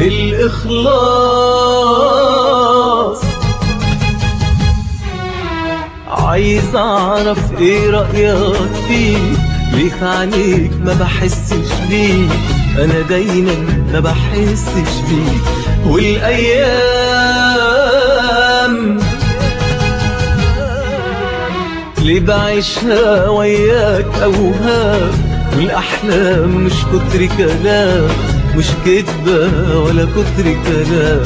الإخلاص عايز أعرف إيه رأيك فيه ليك عليك ما بحسش بيه أنا دايما ما بحسش بيه والأيام ليه بعيشها وياك أوهام والأحلام مش كتر كلام مش كدبة ولا كتر كلام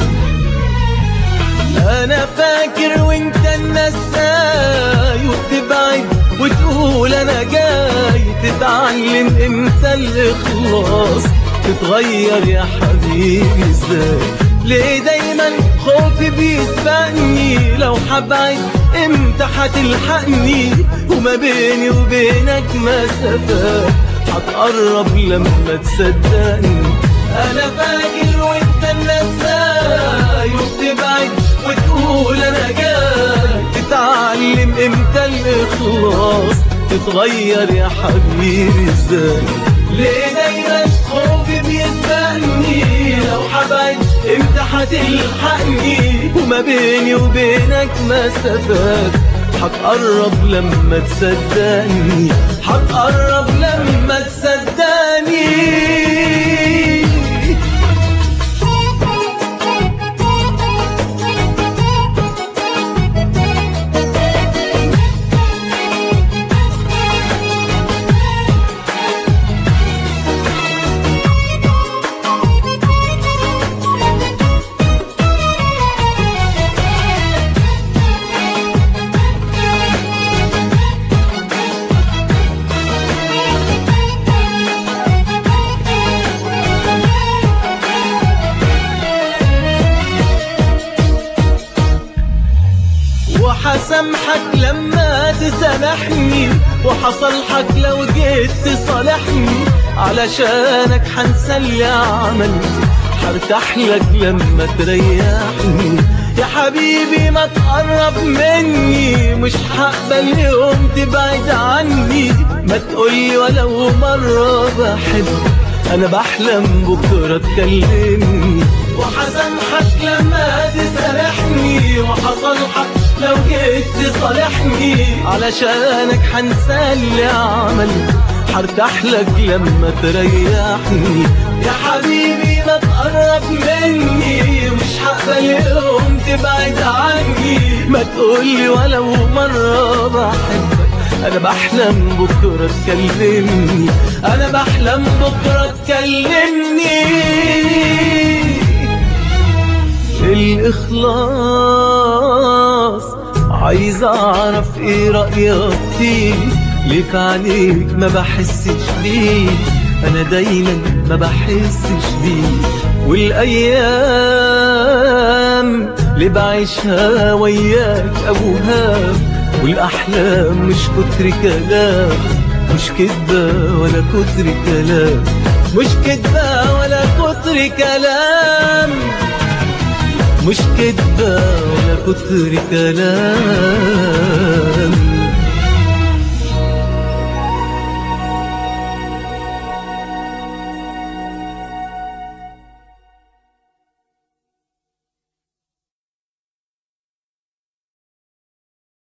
أنا فاكر وأنت النساي وبتبعد وتقول أنا جاي تتعلم إمتى الإخلاص تتغير يا حبيبي إزاي ليه دايما خوفي بيسبقني لو حبعد امتى هتلحقني وما بيني وبينك مسافات هتقرب لما تصدقني انا فاكر وانت النساي وبتبعد وتقول انا جاي تتعلم امتى الاخلاص تتغير يا حبيبي ازاي ليه دايما خوفي بيسبقني لو حبعد امتى هتلحقني وما بيني وبينك مسافات هتقرب لما تصدقني هتقرب لما تصدقني وحسامحك لما تسامحني وحصلحك لو جيت تصالحني علشانك حنسى اللي عملته هرتاح لك لما تريحني يا حبيبي ما تقرب مني مش هقبل يوم تبعد عني ما تقولي ولو مرة بحبك انا بحلم بكرة تكلمني وحسامحك لما تسامحني وحصلحك لو جيت تصالحني علشانك حنسى اللي عملته هرتاح لك لما تريحني يا حبيبي ما تقرب مني مش هقبل يوم تبعد عني ما تقولي ولو مرة بحبك انا بحلم بكرة تكلمني انا بحلم بكرة تكلمني الإخلاص عايز أعرف إيه رأيك فيه ليك عليك ما بحسش بيه أنا دايما ما بحسش بيه والأيام اللي بعيشها وياك أوهام والأحلام مش كتر كلام مش كدبة ولا كتر كلام مش كدبة ولا كتر كلام مش كدبة ولا كتر كلام